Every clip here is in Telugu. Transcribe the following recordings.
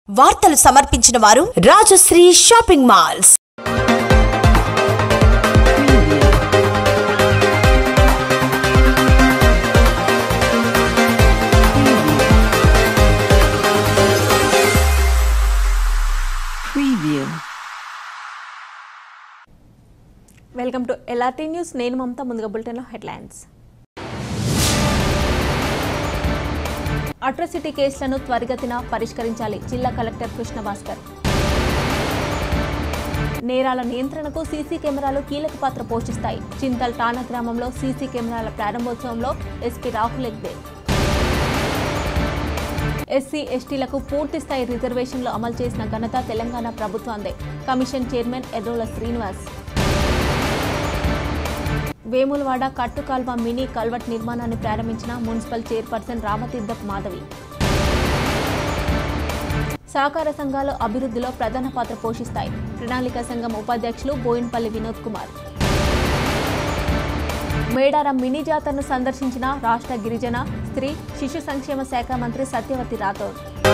వార్తలు సమర్పించిన వారు Rajashree shopping malls Preview. Welcome to LRT news నేను మమత ముందుగా బులెటిన్లో హెడ్లైన్స్ అట్రాసిటీ కేసులను త్వరిగతిన పరిష్కరించాలి జిల్లా కలెక్టర్ కృష్ణ భాస్కర్ నేరాల నియంత్రణకు సీసీ కెమెరాలు కీలక పాత్ర పోషిస్తాయి చింతల్ టానా గ్రామంలో సీసీ కెమెరాల ప్రారంభోత్సవంలో ఎస్పీ రాహుల్ ఎగ్దే ఎస్సీ ఎస్టీలకు పూర్తి స్థాయి రిజర్వేషన్లు అమలు చేసిన ఘనత తెలంగాణ ప్రభుత్వాందే కమిషన్ చైర్మన్ ఎర్రోల శ్రీనివాస్ వేములవాడ కట్టుకాల్వ మినీ కల్వట్ నిర్మాణాన్ని ప్రారంభించిన మున్సిపల్ చైర్పర్సన్ రామతీర్థప్ మాధవి సహకార సంఘాలు అభివృద్ధిలో ప్రధాన పాత్ర పోషిస్తాయి ప్రణాళిక సంఘం ఉపాధ్యక్షులు బోయిన్పల్లి వినోద్ కుమార్ మేడారం మినీ జాతరను సందర్శించిన రాష్ట్ర గిరిజన స్త్రీ శిశు సంక్షేమ శాఖ మంత్రి సత్యవతి రాథోడ్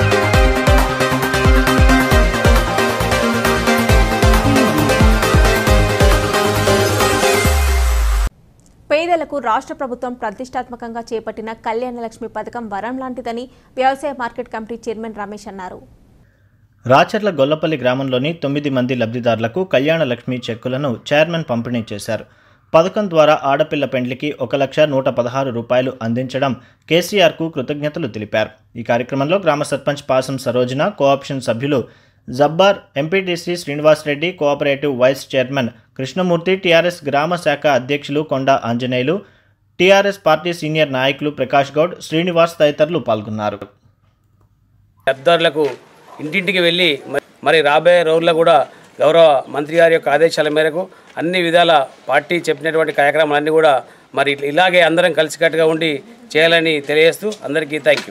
పేదలకు రాష్ట్ర ప్రభుత్వం ప్రతిష్టాత్మకంగా చేపట్టిన కళ్యాణ లక్ష్మి పథకం వరం లాంటిదని వ్యవసాయ మార్కెట్ కమిటీ చైర్మన్ రమేష్ అన్నారు రాచర్ల గొల్లపల్లి గ్రామంలోని తొమ్మిది మంది లబ్ధిదారులకు కళ్యాణ లక్ష్మి చెక్కులను చైర్మన్ పంపిణీ చేశారు పథకం ద్వారా ఆడపిల్ల పెండ్లికి ఒక లక్ష నూట పదహారు రూపాయలు అందించడం కేసీఆర్కు కృతజ్ఞతలు తెలిపారు ఈ కార్యక్రమంలో గ్రామ సర్పంచ్ పాసం సరోజన కోఆప్షన్ సభ్యులు Jabbar MPTC Srinivasa Reddy cooperative vice chairman Krishnamurthy TRS గ్రామ శాఖ అధ్యక్షులు కొండ ఆంజనేయులు టీఆర్ఎస్ పార్టీ సీనియర్ నాయకులు ప్రకాష్ గౌడ్ శ్రీనివాస్ తదితరులు పాల్గొన్నారు లబ్ధిదారులకు ఇంటింటికి వెళ్ళి మరి- మరి రాబోయే రోజుల్లో కూడా గౌరవ మంత్రి గారి యొక్క ఆదేశాల మేరకు అన్ని విధాల పార్టీ చెప్పినటువంటి కార్యక్రమాలన్నీ కూడా మరి ఇలాగే అందరం కలిసికట్టుగా ఉండి చేయాలని తెలియజేస్తూ అందరికీ థ్యాంక్ యూ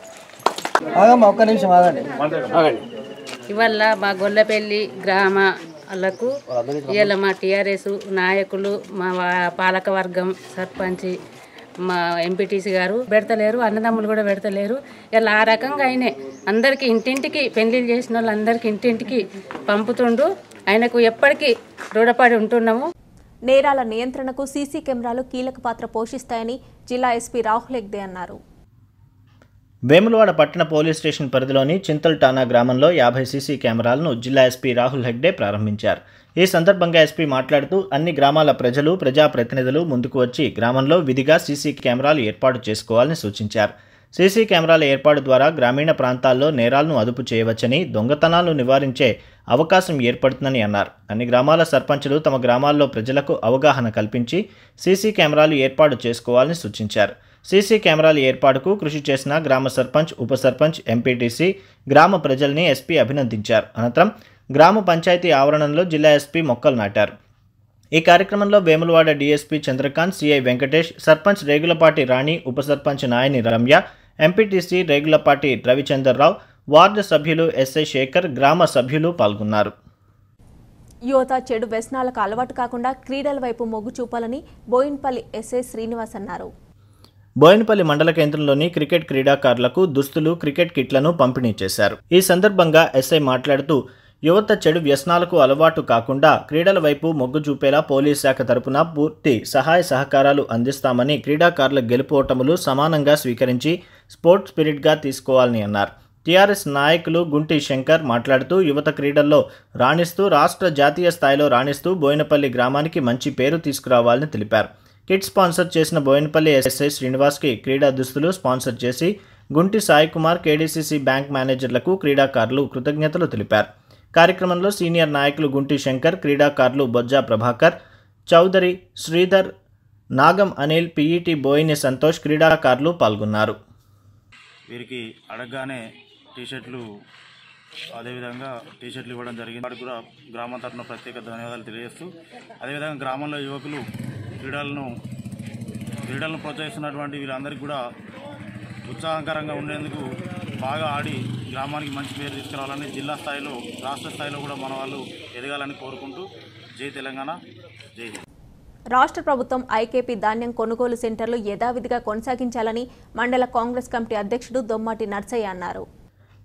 ఇవాళ మా గొల్లపల్లి గ్రామాలకు ఇవాళ మా టీఆర్ఎస్ నాయకులు మా వా- పాలక వర్గం సర్పంచ్ మా ఎంపీటీసీ గారు పెడతలేరు అన్నదమ్ములు కూడా పెడతలేరు ఇలా ఆ రకంగా ఆయనే అందరికీ ఇంటింటికి పెళ్లిళ్ళు చేసిన వాళ్ళందరికీ ఇంటింటికి పంపుతుండు ఆయనకు ఎప్పటికీ రుణపడి ఉంటున్నాము నేరాల నియంత్రణకు సీసీ కెమెరాలు కీలక పాత్ర పోషిస్తాయని జిల్లా ఎస్పీ రాహుల్ ఎగ్దే అన్నారు వేములవాడ పట్టణ పోలీస్ స్టేషన్ పరిధిలోని చింతల్ టానా గ్రామంలో యాభై సీసీ కెమెరాలను జిల్లా ఎస్పీ రాహుల్ హెగ్డే ప్రారంభించారు ఈ సందర్భంగా ఎస్పీ మాట్లాడుతూ అన్ని గ్రామాల ప్రజలు ప్రజాప్రతినిధులు ముందుకు వచ్చి గ్రామంలో విధిగా సీసీ కెమెరాలు ఏర్పాటు చేసుకోవాలని సూచించారు సీసీ కెమెరాల ఏర్పాటు ద్వారా గ్రామీణ ప్రాంతాల్లో నేరాలను అదుపు చేయవచ్చని దొంగతనాలను నివారించే అవకాశం ఏర్పడుతుందని అన్నారు అన్ని గ్రామాల సర్పంచులు తమ గ్రామాల్లో ప్రజలకు అవగాహన కల్పించి సీసీ కెమెరాలు ఏర్పాటు చేసుకోవాలని సూచించారు సీసీ కెమెరాల ఏర్పాటుకు కృషి చేసిన గ్రామ సర్పంచ్ ఉప సర్పంచ్ ఎంపీటీసీ గ్రామ ప్రజల్ని ఎస్పీ అభినందించారు అనంతరం గ్రామ పంచాయతీ ఆవరణంలో జిల్లా ఎస్పీ మొక్కలు నాటారు ఈ కార్యక్రమంలో వేములవాడ డీఎస్పీ చంద్రకాంత్ సిఐ వెంకటేష్ సర్పంచ్ రేగులపాటి రాణి ఉప సర్పంచ్ నాయని రమ్య ఎంపీటీసీ రేగులపాటి రవిచందర్రావు వార్డు సభ్యులు ఎస్ఐ శేఖర్ గ్రామ సభ్యులు పాల్గొన్నారు యువత చెడు వ్యసనాలకు అలవాటు కాకుండా క్రీడల వైపు మొగ్గు చూపాలని బోయిన్పల్లి ఎస్ఐ శ్రీనివాస్ అన్నారు బోయినపల్లి మండల కేంద్రంలోని క్రికెట్ క్రీడాకారులకు దుస్తులు క్రికెట్ కిట్లను పంపిణీ చేశారు ఈ సందర్భంగా ఎస్ఐ మాట్లాడుతూ యువత చెడు వ్యసనాలకు అలవాటు కాకుండా క్రీడల వైపు మొగ్గు చూపేలా పోలీస్ శాఖ తరపున పూర్తి సహాయ సహకారాలు అందిస్తామని క్రీడాకారుల గెలుపోటములు సమానంగా స్వీకరించి స్పోర్ట్స్ స్పిరిట్గా తీసుకోవాలని అన్నారు టీఆర్ఎస్ నాయకులు గుంటి శంకర్ మాట్లాడుతూ యువత క్రీడల్లో రాణిస్తూ రాష్ట్ర జాతీయ స్థాయిలో రాణిస్తూ బోయినపల్లి గ్రామానికి మంచి పేరు తీసుకురావాలని తెలిపారు కిట్ స్పాన్సర్ చేసిన బోయినపల్లి ఎస్ఐ శ్రీనివాస్కి క్రీడా దుస్తులు స్పాన్సర్ చేసి గుంటి సాయి కుమార్ కేడీసీసీ బ్యాంక్ మేనేజర్లకు క్రీడాకారులు కృతజ్ఞతలు తెలిపారు కార్యక్రమంలో సీనియర్ నాయకులు గుంటి శంకర్ క్రీడాకారులు బొజ్జా ప్రభాకర్ చౌదరి శ్రీధర్ నాగం అనిల్ పీఈటీ బోయిని సంతోష్ క్రీడాకారులు పాల్గొన్నారు వీరికి అడగగానే టీషర్ట్లు అదేవిధంగా టీషర్ట్లు ఇవ్వడం జరిగింది వారికి కూడా గ్రామం తరఫున ప్రత్యేక ధన్యవాదాలు తెలియజేస్తూ అదేవిధంగా గ్రామంలో యువకులు క్రీడలను క్రీడలను ప్రోత్సహిస్తున్నటువంటి వీళ్ళందరికీ కూడా ఉత్సాహకరంగా ఉండేందుకు బాగా ఆడి గ్రామానికి మంచి పేరు తీసుకురావాలని జిల్లా స్థాయిలో రాష్ట్ర స్థాయిలో కూడా మన వాళ్ళు ఎదగాలని కోరుకుంటూ జై తెలంగాణ జై హింద్ రాష్ట్ర ప్రభుత్వం ఐకేపీ ధాన్యం కొనుగోలు సెంటర్లు యథావిధిగా కొనసాగించాలని మండల కాంగ్రెస్ కమిటీ అధ్యక్షుడు దొమ్మాటి నర్సయ్య అన్నారు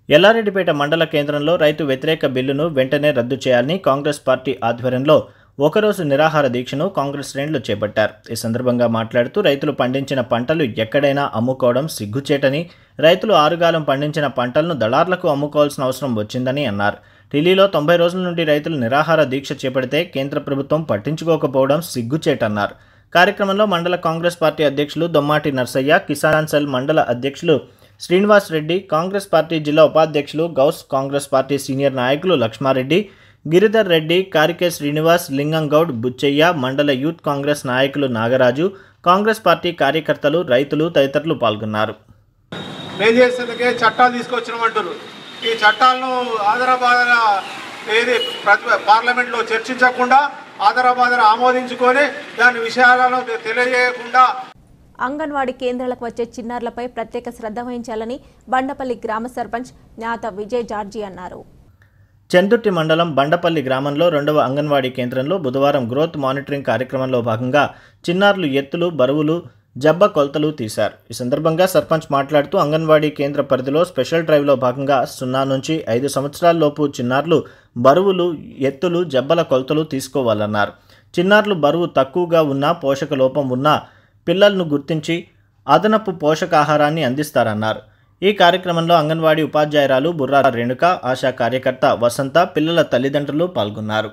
ఎల్లారెడ్డిపేట మండల కేంద్రంలో రైతు వ్యతిరేక బిల్లును వెంటనే రద్దు చేయాలని కాంగ్రెస్ పార్టీ ఆధ్వర్యంలో ఒకరోజు నిరాహార దీక్షను కాంగ్రెస్ శ్రేణులు చేపట్టారు ఈ సందర్భంగా మాట్లాడుతూ రైతులు పండించిన పంటలు ఎక్కడైనా అమ్ముకోవడం సిగ్గుచేటని రైతులు ఆరుగాలం పండించిన పంటలను దళార్లకు అమ్ముకోవాల్సిన అవసరం వచ్చిందని అన్నారు ఢిల్లీలో తొంభై రోజుల నుండి రైతులు నిరాహార దీక్ష చేపడితే కేంద్ర ప్రభుత్వం పట్టించుకోకపోవడం సిగ్గుచేటన్నారు కార్యక్రమంలో మండల కాంగ్రెస్ పార్టీ అధ్యక్షులు దొమ్మాటి నర్సయ్య కిసాన్ సెల్ మండల అధ్యక్షులు శ్రీనివాస్ రెడ్డి కాంగ్రెస్ పార్టీ జిల్లా ఉపాధ్యక్షులు గౌస్ కాంగ్రెస్ పార్టీ సీనియర్ నాయకులు లక్ష్మారెడ్డి గిరిధర్ రెడ్డి కారికే శ్రీనివాస్ లింగంగౌడ్ బుచ్చయ్య మండల యూత్ కాంగ్రెస్ నాయకులు నాగరాజు కాంగ్రెస్ పార్టీ కార్యకర్తలు రైతులు తదితరులు పాల్గొన్నారు చేసేందుకే చట్టాలు తీసుకొచ్చినామంటారు ఈ చట్టాలను ఆదరాబాదర ఏది ప్రతి పార్లమెంట్లో చర్చించకుండా ఆదరాబాదర ఆమోదించుకొని దాని విషయాలను తెలియజేయకుండా అంగన్వాడీ కేంద్రాలకు వచ్చే చిన్నారులపై ప్రత్యేక శ్రద్ధ వహించాలని బండపల్లి గ్రామ సర్పంచ్ జ్ఞాత విజయ్ జార్జీ అన్నారు చందుర్తి మండలం బండపల్లి గ్రామంలో రెండవ అంగన్వాడీ కేంద్రంలో బుధవారం గ్రోత్ మానిటరింగ్ కార్యక్రమంలో భాగంగా చిన్నారులు ఎత్తులు బరువులు జబ్బ కొలతలు తీశారు ఈ సందర్భంగా సర్పంచ్ మాట్లాడుతూ అంగన్వాడీ కేంద్ర పరిధిలో స్పెషల్ డ్రైవ్లో భాగంగా సున్నా నుంచి ఐదు సంవత్సరాల లోపు చిన్నారులు బరువులు ఎత్తులు జబ్బల కొలతలు తీసుకోవాలన్నారు చిన్నారులు బరువు తక్కువగా ఉన్నా పోషక లోపం ఉన్నా పిల్లలను గుర్తించి అదనపు పోషకాహారాన్ని అందిస్తారన్నారు ఈ కార్యక్రమంలో అంగన్వాడీ ఉపాధ్యాయురాలు బుర్రా రేణుక ఆశా కార్యకర్త వసంత పిల్లల తల్లిదండ్రులు పాల్గొన్నారు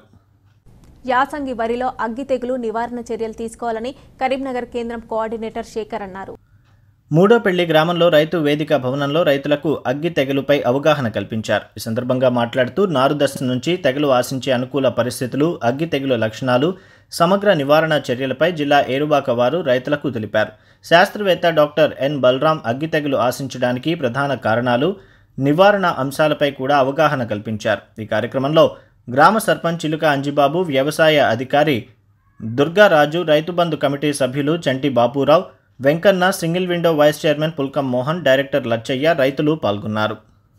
యాసంగి వరిలో అగ్గి తెగులు నివారణ చర్యలు తీసుకోవాలని కరీంనగర్ కేంద్రం కోఆర్డినేటర్ శేఖర్ అన్నారు మూడోపెళ్లి గ్రామంలో రైతు వేదిక భవనంలో రైతులకు అగ్గి తెగలుపై అవగాహన కల్పించారు ఈ సందర్భంగా మాట్లాడుతూ నారు దశ నుంచి తెగలు ఆశించే అనుకూల పరిస్థితులు అగ్గి తెగులు లక్షణాలు సమగ్ర నివారణ చర్యలపై జిల్లా ఏరువాక వారు రైతులకు తెలిపారు శాస్త్రవేత్త డాక్టర్ ఎన్ బలరాం అగ్గి తెగులు ఆశించడానికి ప్రధాన కారణాలు నివారణ అంశాలపై కూడా అవగాహన కల్పించారు ఈ కార్యక్రమంలో గ్రామ సర్పంచ్ చిలుక అంజిబాబు వ్యవసాయ అధికారి దుర్గారాజు రైతు బంధు కమిటీ సభ్యులు Chanti Bapurao Venkanna single window vice chairman Pulkam Mohan director Lachaiah రైతులు పాల్గొన్నారు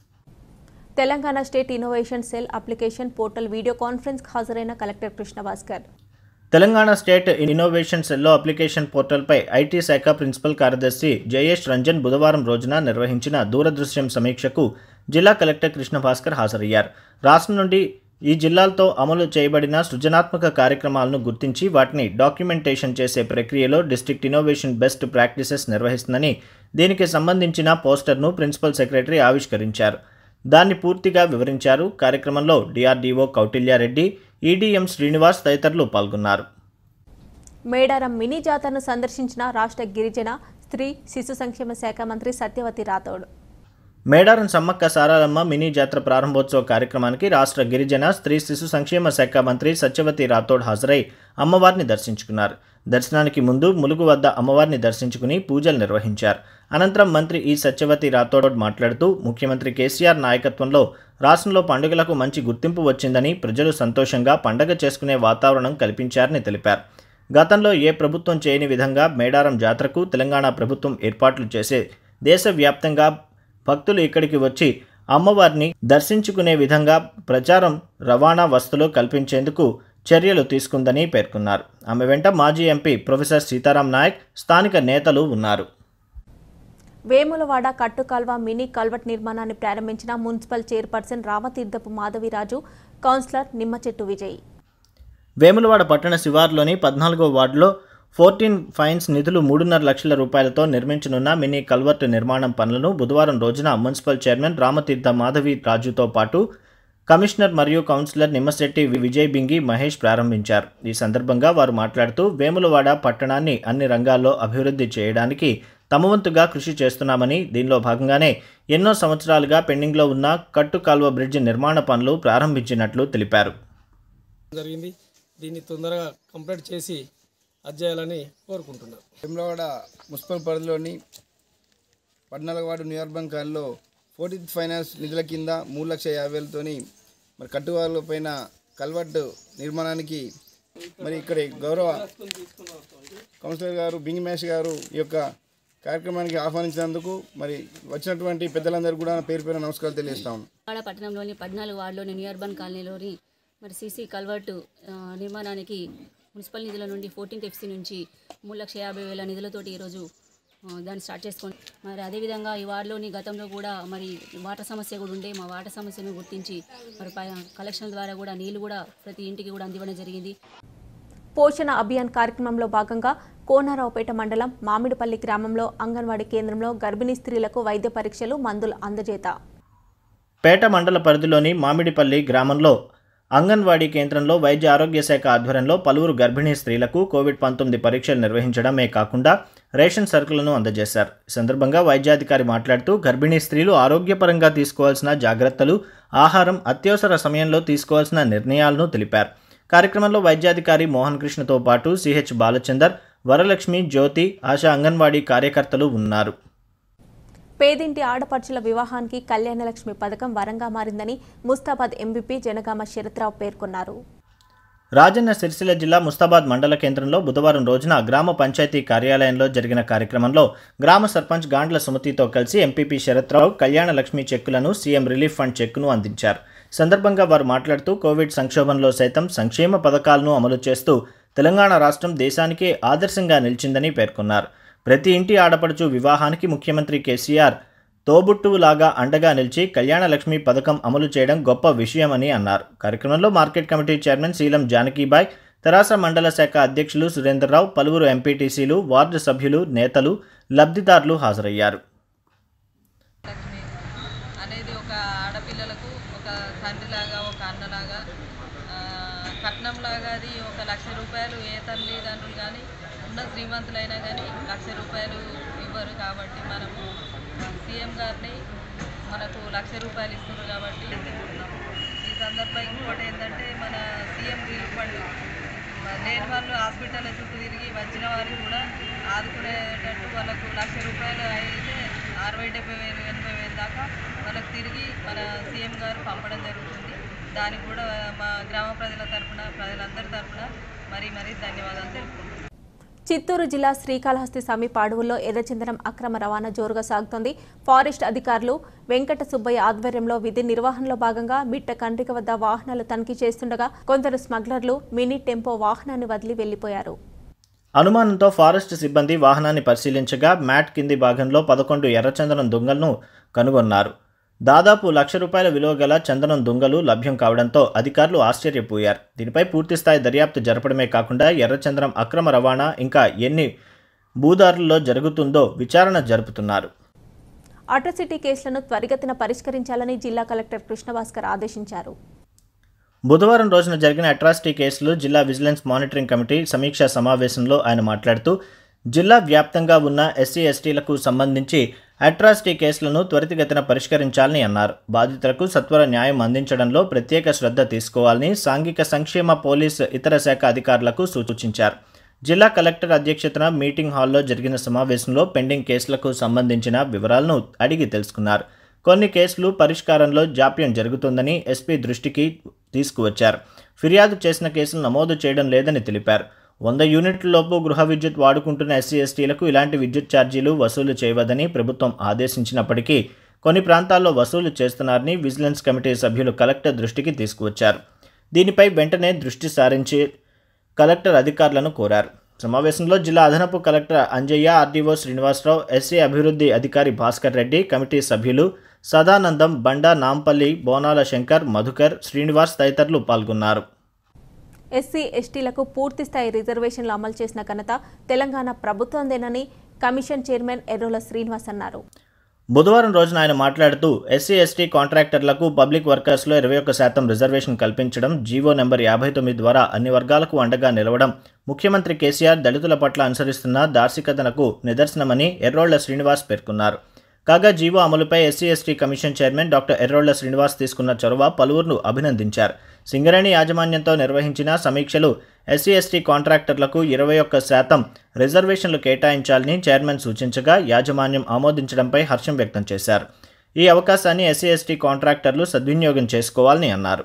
Telangana state innovation cell application portal video conference హాజరైన collector Krishna Bhaskar Telangana state innovation సెల్లో అప్లికేషన్ పోర్టల్పై ఐటీ శాఖ ప్రిన్సిపల్ కార్యదర్శి జయేష్ రంజన్ బుధవారం రోజున నిర్వహించిన దూరదృశ్యం సమీక్షకు జిల్లా కలెక్టర్ కృష్ణ భాస్కర్ హాజరయ్యారు రాష్ట్రం నుండి ఈ జిల్లాలతో అమలు చేయబడిన సృజనాత్మక కార్యక్రమాలను గుర్తించి వాటిని డాక్యుమెంటేషన్ చేసే ప్రక్రియలో డిస్ట్రిక్ట్ ఇన్నోవేషన్ బెస్ట్ ప్రాక్టీసెస్ నిర్వహిస్తుందని దీనికి సంబంధించిన పోస్టర్ను ప్రిన్సిపల్ సెక్రటరీ ఆవిష్కరించారు దాన్ని పూర్తిగా వివరించారు కార్యక్రమంలో డిఆర్డీఓ కౌటిల్యారెడ్డి ఈడీఎం శ్రీనివాస్ తదితరులు పాల్గొన్నారు మేడారం మినీ జాతరను సందర్శించిన రాష్ట్ర గిరిజన స్త్రీ శిశు సంక్షేమ శాఖ మంత్రి సత్యవతి రాథోడ్ మేడారం సమ్మక్క సారాలమ్మ మినీ జాతర ప్రారంభోత్సవ కార్యక్రమానికి రాష్ట్ర గిరిజన స్త్రీ శిశు సంక్షేమ శాఖ మంత్రి సత్యవతి రాథోడ్ హాజరై అమ్మవారిని దర్శించుకున్నారు దర్శనానికి ముందు ములుగు వద్ద అమ్మవారిని దర్శించుకుని పూజలు నిర్వహించారు అనంతరం మంత్రి ఈ సత్యవతి రాథోడ్ మాట్లాడుతూ ముఖ్యమంత్రి కేసీఆర్ నాయకత్వంలో రాష్ట్రంలో పండుగలకు మంచి గుర్తింపు వచ్చిందని ప్రజలు సంతోషంగా పండగ చేసుకునే వాతావరణం కల్పించారని తెలిపారు గతంలో ఏ ప్రభుత్వం చేయని విధంగా మేడారం జాతరకు తెలంగాణ ప్రభుత్వం ఏర్పాట్లు చేసే దేశవ్యాప్తంగా భక్తులు ఇక్కడికి వచ్చి అమ్మవారిని దర్శించుకునే విధంగా ప్రచారం రవాణా వస్తువులు కల్పించేందుకు చర్యలు తీసుకుందని పేర్కొన్నారు ఆమె వెంట మాజీ ఎంపీ ప్రొఫెసర్ సీతారాం నాయక్ స్థానిక నేతలు ఉన్నారు వేములవాడ కట్టుకాల్వ మినీ కల్వట్ నిర్మాణాన్ని ప్రారంభించిన municipal chairperson Ramatheerthapu Madhavi Raju councillor Nimmachettu Vijay Vemulawada పట్టణ శివార్లోని పద్నాలుగో వార్డులో ఫోర్టీన్ ఫైన్స్ నిధులు మూడున్నర లక్షల రూపాయలతో నిర్మించనున్న మినీ కల్వర్ట్ నిర్మాణం పనులను బుధవారం రోజున మున్సిపల్ చైర్మన్ రామతీర్థ మాధవి రాజుతో పాటు కమిషనర్ మరియు కౌన్సిలర్ నిమ్మశెట్టి విజయ్ బింగి మహేష్ ప్రారంభించారు ఈ సందర్భంగా వారు మాట్లాడుతూ వేములవాడ పట్టణాన్ని అన్ని రంగాల్లో అభివృద్ధి చేయడానికి తమ వంతుగా కృషి చేస్తున్నామని దీనిలో భాగంగానే ఎన్నో సంవత్సరాలుగా పెండింగ్లో ఉన్న కట్టు కాల్వ బ్రిడ్జ్ నిర్మాణ పనులు ప్రారంభించినట్లు తెలిపారు జరిగింది దీన్ని తొందరగా కంప్లీట్ చేసి అది చేయాలని కోరుకుంటున్నాను వేములవాడ మున్సిపల్ పరిధిలోని పద్నాలుగు వార్డు న్యూయార్క్ బ్యాంక్ కాల్లో ఫోర్టీన్త్ ఫైనాన్స్ నిధుల కింద మూడు లక్షల యాభై వేలతోని మరి కట్టువాళ్ళ పైన కల్వర్ట్ నిర్మాణానికి మరి ఇక్కడ గౌరవ కౌన్సిలర్ గారు బింగి మహేష్ గారు ఈ యొక్క కార్యక్రమానికి ఆహ్వానించినందుకు మరి వచ్చినటువంటి పెద్దలందరూ కూడా పేరు పేరు నమస్కారాలు తెలియజేస్తా ఉన్నాను వాడ పట్టణంలోని పద్నాలుగు వార్డులోని న్యూ అర్బన్ కాలనీలోని మరి సీసీ కల్వర్టు ఆ, నిర్మాణానికి మున్సిపల్ నిధుల నుండి ఫోర్టీన్త్ ఎఫ్సీ నుంచి మూడు లక్షల యాభై వేల నిధులతోటి ఈరోజు ఆ, దాన్ని స్టార్ట్ చేసుకోండి మరి అదేవిధంగా ఈ వార్డులోని గతంలో కూడా మరి వాటర్ సమస్య కూడా ఉండే మా వాటర్ సమస్యను గుర్తించి మరి పై- కలెక్షన్ ద్వారా కూడా నీళ్లు కూడా ప్రతి ఇంటికి కూడా అందివ్వడం జరిగింది పోషణ అభియాన్ కార్యక్రమంలో భాగంగా కోనారావుపేట మండలం మామిడిపల్లి గ్రామంలో అంగన్వాడీ కేంద్రంలో గర్భిణీ స్త్రీలకు వైద్య పరీక్షలు మందుల అందజేత పేట మండల పరిధిలోని మామిడిపల్లి గ్రామంలో అంగన్వాడీ కేంద్రంలో వైద్య ఆరోగ్య శాఖ ఆధ్వర్యంలో పలువురు గర్భిణీ స్త్రీలకు కోవిడ్ పంతొమ్మిది పరీక్షలు నిర్వహించడమే కాకుండా రేషన్ సరుకులను అందజేశారు ఈ సందర్భంగా వైద్యాధికారి మాట్లాడుతూ గర్భిణీ స్త్రీలు ఆరోగ్యపరంగా తీసుకోవాల్సిన జాగ్రత్తలు ఆహారం అత్యవసర సమయంలో తీసుకోవాల్సిన నిర్ణయాలను తెలిపారు కార్యక్రమంలో వైద్యాధికారి మోహన్ కృష్ణతో పాటు సిహెచ్ బాలచందర్ వరలక్ష్మి జ్యోతి ఆశా అంగన్వాడీ కార్యకర్తలు ఉన్నారు పేదింటి ఆడపడుచుల వివాహానికి కళ్యాణలక్ష్మి పథకం వరంగా మారిందని ముస్తాబాద్ ఎంపీపీ జనగామ శరత్రావు పేర్కొన్నారు రాజన్న సిరిసిల్ల జిల్లా ముస్తాబాద్ మండల కేంద్రంలో బుధవారం రోజున గ్రామ పంచాయతీ కార్యాలయంలో జరిగిన కార్యక్రమంలో గ్రామ సర్పంచ్ గాండ్ల సుమతితో కలిసి ఎంపీపీ శరత్రావు కళ్యాణ లక్ష్మి చెక్కులను సీఎం రిలీఫ్ ఫండ్ చెక్కును అందించారు సందర్భంగా వారు మాట్లాడుతూ కోవిడ్ సంక్షోభంలో సైతం సంక్షేమ పథకాలను అమలు చేస్తూ తెలంగాణ రాష్ట్రం దేశానికే ఆదర్శంగా నిలిచిందని పేర్కొన్నారు ప్రతి ఇంటి ఆడపడుచు వివాహానికి ముఖ్యమంత్రి కేసీఆర్ తోబుట్టువులాగా అండగా నిలిచి కళ్యాణ లక్ష్మి పథకం అమలు చేయడం గొప్ప విషయమని అన్నారు కార్యక్రమంలో market committee chairman Seelam Janakibai తెరాస మండల శాఖ అధ్యక్షులు సురేందర్రావు పలువురు ఎంపీటీసీలు వార్డు సభ్యులు నేతలు లబ్ధిదారులు హాజరయ్యారు అనేది ఒక ఆడపిల్లలకు ఒక తండ్రిలాగా ఒక అన్నలాగా ఆ, కట్నంలాగా అది ఒక లక్ష రూపాయలు ఏ తల్లిదండ్రులు కానీ ఉన్న శ్రీమంతులైనా కానీ లక్ష రూపాయలు ఇవ్వరు కాబట్టి మనము సీఎం గారిని మనకు లక్ష రూపాయలు ఇస్తున్నారు కాబట్టి ఈ సందర్భంగా ఇంకోటి ఏంటంటే మన సీఎం రిలీఫ్ ఫండ్ మ- లేని వాళ్ళు హాస్పిటల్ చుట్టూ తిరిగి వచ్చిన వారికి కూడా ఆదుకునేటట్టు వాళ్ళకు లక్ష రూపాయలు అయితే అరవై డెబ్బై వేలు ఎనభై వేలు దాకా వాళ్ళకి తిరిగి మన సీఎం గారు పంపడం జరుగుతుంది దానికి కూడా మా గ్రామ ప్రజల తరపున ప్రజలందరి తరపున మరీ మరీ ధన్యవాదాలు తెలుపుకుంటున్నాను చిత్తూరు జిల్లా శ్రీకాళహస్తి సమీప అడవుల్లో ఎర్రచందనం అక్రమ రవాణా జోరుగా సాగుతోంది ఫారెస్ట్ అధికారులు వెంకట సుబ్బయ్య ఆధ్వర్యంలో విధి నిర్వహణలో భాగంగా మిట్ట కండ్రిక వద్ద వాహనాలు తనిఖీ చేస్తుండగా కొందరు స్మగ్లర్లు మినీ టెంపో వాహనాన్ని వదిలి వెళ్లిపోయారు అనుమానంతో ఫారెస్ట్ సిబ్బంది వాహనాన్ని పరిశీలించగా మ్యాట్ కింది భాగంలో పదకొండు ఎర్రచందనం దుంగలను కనుగొన్నారు దాదాపు లక్ష రూపాయల విలువ గల చందనం దుంగలు లభ్యం కావడంతో అధికారులు ఆశ్చర్యపోయారు దీనిపై పూర్తిస్థాయి దర్యాప్తు జరపడమే కాకుండా ఎర్రచందనం అక్రమ రవాణా ఇంకా ఎన్ని భూదారుల్లో జరుగుతుందో విచారణ జరుపుతున్నారు అట్రసిటీ కేసులను త్వరిగతిన పరిష్కరించాలని జిల్లా కలెక్టర్ కృష్ణభాస్కర్ ఆదేశించారు బుధవారం రోజున జరిగిన అట్రాసిటీ కేసులు జిల్లా విజిలెన్స్ మానిటరింగ్ కమిటీ సమీక్షా సమావేశంలో ఆయన మాట్లాడుతూ జిల్లా వ్యాప్తంగా ఉన్న ఎస్సీ ఎస్టీలకు సంబంధించి అట్రాసిటీ కేసులను త్వరితగతిన పరిష్కరించాలని అన్నారు బాధితులకు సత్వర న్యాయం అందించడంలో ప్రత్యేక శ్రద్ధ తీసుకోవాలని సాంఘిక సంక్షేమ పోలీస్ ఇతర శాఖ అధికారులకు సూచించారు జిల్లా కలెక్టర్ అధ్యక్షతన మీటింగ్ హాల్లో జరిగిన సమావేశంలో పెండింగ్ కేసులకు సంబంధించిన వివరాలను అడిగి తెలుసుకున్నారు కొన్ని కేసులు పరిష్కారంలో జాప్యం జరుగుతుందని ఎస్పీ దృష్టికి తీసుకువచ్చారు ఫిర్యాదు చేసిన కేసులు నమోదు చేయడం లేదని తెలిపారు వంద యూనిట్లలోపు గృహ విద్యుత్ వాడుకుంటున్న ఎస్సీ ఎస్టీలకు ఇలాంటి విద్యుత్ ఛార్జీలు వసూలు చేయవద్దని ప్రభుత్వం ఆదేశించినప్పటికీ కొన్ని ప్రాంతాల్లో వసూలు చేస్తున్నారని విజిలెన్స్ కమిటీ సభ్యులు కలెక్టర్ దృష్టికి తీసుకువచ్చారు దీనిపై వెంటనే దృష్టి సారించి కలెక్టర్ అధికారులను కోరారు సమావేశంలో జిల్లా అదనపు collector Anjaiah RDO Srinivasa Rao SC అభివృద్ధి అధికారి భాస్కర్ రెడ్డి కమిటీ సభ్యులు సదానందం బండా నాంపల్లి బోనాల శంకర్ మధుకర్ శ్రీనివాస్ తదితరులు పాల్గొన్నారు ఎస్సీ ఎస్టీలకు పూర్తిస్థాయి రిజర్వేషన్లు అమలు చేసిన ఘనత తెలంగాణ ప్రభుత్వందేనని కమిషన్ చైర్మన్ ఎర్రోల శ్రీనివాస్ అన్నారు బుధవారం రోజున ఆయన మాట్లాడుతూ ఎస్సీ ఎస్టీ కాంట్రాక్టర్లకు పబ్లిక్ వర్కర్స్లో ఇరవై ఒక్క శాతం రిజర్వేషన్ కల్పించడం జీవో నెంబర్ యాభై తొమ్మిది ద్వారా అన్ని వర్గాలకు అండగా నిలవడం ముఖ్యమంత్రి కేసీఆర్ దళితుల పట్ల అనుసరిస్తున్న దార్శికతనకు నిదర్శనమని ఎర్రోళ్ల శ్రీనివాస్ పేర్కొన్నారు కాగా జీవో అమలుపై SC ST commission chairman doctor Errolla Srinivas తీసుకున్న చొరవ పలువురును అభినందించారు సింగరేణి యాజమాన్యంతో నిర్వహించిన సమీక్షలు ఎస్సీ ఎస్టీ కాంట్రాక్టర్లకు ఇరవై ఒక్క శాతం రిజర్వేషన్లు కేటాయించాలని చైర్మన్ సూచించగా యాజమాన్యం ఆమోదించడంపై హర్షం వ్యక్తం చేశారు ఈ అవకాశాన్ని ఎస్సీ ఎస్టీ కాంట్రాక్టర్లు సద్వినియోగం చేసుకోవాలని అన్నారు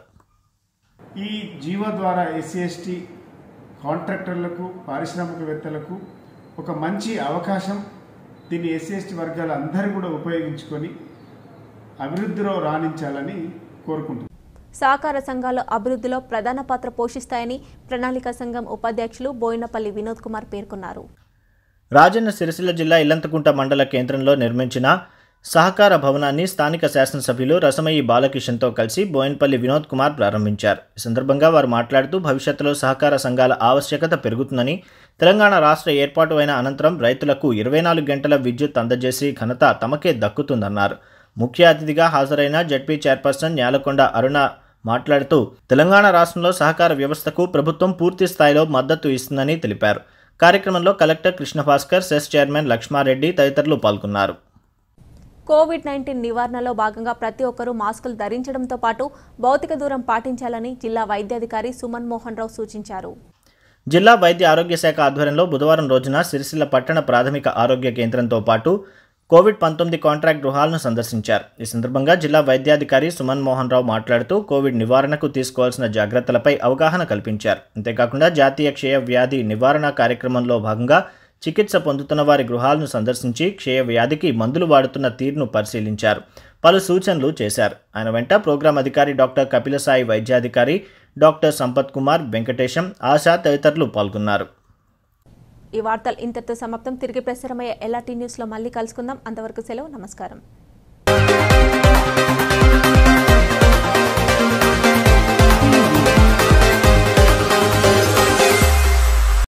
ఈ జీవో ద్వారా ఎస్సీ ఎస్టీ కాంట్రాక్టర్లకు పారిశ్రామికవేత్తలకు ఒక మంచి అవకాశం దీన్ని ఎస్సీ ఎస్టీ వర్గాలు అందరూ కూడా ఉపయోగించుకొని అభివృద్ధిలో రాణించాలని కోరుకుంటున్నాను సహకార సంఘాలు అభివృద్ధిలో ప్రధాన పాత్ర పోషిస్తాయని ప్రణాళిక సంఘం ఉపాధ్యక్షులు బోయినపల్లి వినోద్ కుమార్ పేర్కొన్నారు రాజన్న సిరిసిల్ల జిల్లా ఇల్లంతకుంట మండల కేంద్రంలో నిర్మించిన సహకార భవనాన్ని స్థానిక శాసనసభ్యులు రసమయ్యి బాలకిషన్తో కలిసి బోయిన్పల్లి వినోద్ కుమార్ ప్రారంభించారు ఈ సందర్భంగా వారు మాట్లాడుతూ భవిష్యత్తులో సహకార సంఘాల ఆవశ్యకత పెరుగుతుందని తెలంగాణ రాష్ట్ర ఏర్పాటు అయిన అనంతరం రైతులకు ఇరవై నాలుగు గంటల విద్యుత్ అందజేసి ఘనత తమకే దక్కుతుందన్నారు ముఖ్య అతిథిగా హాజరైన జడ్పీ చైర్పర్సన్ న్యాలకొండ అరుణ మాట్లాడుతూ తెలంగాణ రాష్ట్రంలో సహకార వ్యవస్థకు ప్రభుత్వం పూర్తి స్థాయిలో మద్దతు ఇస్తుందని తెలిపారు కార్యక్రమంలో collector Krishna Bhaskar CESS chairman Lakshma Reddy తదితరులు పాల్గొన్నారు కోవిడ్ నైన్టీన్ నివారణలో భాగంగా ప్రతి ఒక్కరూ మాస్కులు ధరించడంతో పాటు భౌతిక దూరం పాటించాలని జిల్లా వైద్యాధికారి సుమన్ మోహన్ రావు సూచించారు జిల్లా వైద్య ఆరోగ్య శాఖ ఆధ్వర్యంలో బుధవారం రోజున సిరిసిల్ల పట్టణ ప్రాథమిక ఆరోగ్య కేంద్రంతో పాటు కోవిడ్ పంతొమ్మిది కాంట్రాక్ట్ గృహాలను సందర్శించారు ఈ సందర్భంగా జిల్లా వైద్యాధికారి సుమన్ మోహన్ రావు మాట్లాడుతూ కోవిడ్ నివారణకు తీసుకోవాల్సిన జాగ్రత్తలపై అవగాహన కల్పించారు అంతేకాకుండా జాతీయ క్షయ వ్యాధి నివారణ కార్యక్రమంలో భాగంగా చికిత్స పొందుతున్న వారి గృహాలను సందర్శించి క్షయ వ్యాధికి మందులు వాడుతున్న తీరును పరిశీలించారు పలు సూచనలు చేశారు ఆయన వెంట ప్రోగ్రాం అధికారి డాక్టర్ కపిలసాయి వైద్యాధికారి డాక్టర్ సంపత్ కుమార్ వెంకటేశం ఆశా తదితరులు పాల్గొన్నారు ఈ వార్తలు ఇంతటితో సమాప్తం తిరిగి ప్రసారమయ్యే ఎల్ఆర్టీ న్యూస్లో మళ్ళీ కలుసుకుందాం అంతవరకు సెలవు నమస్కారం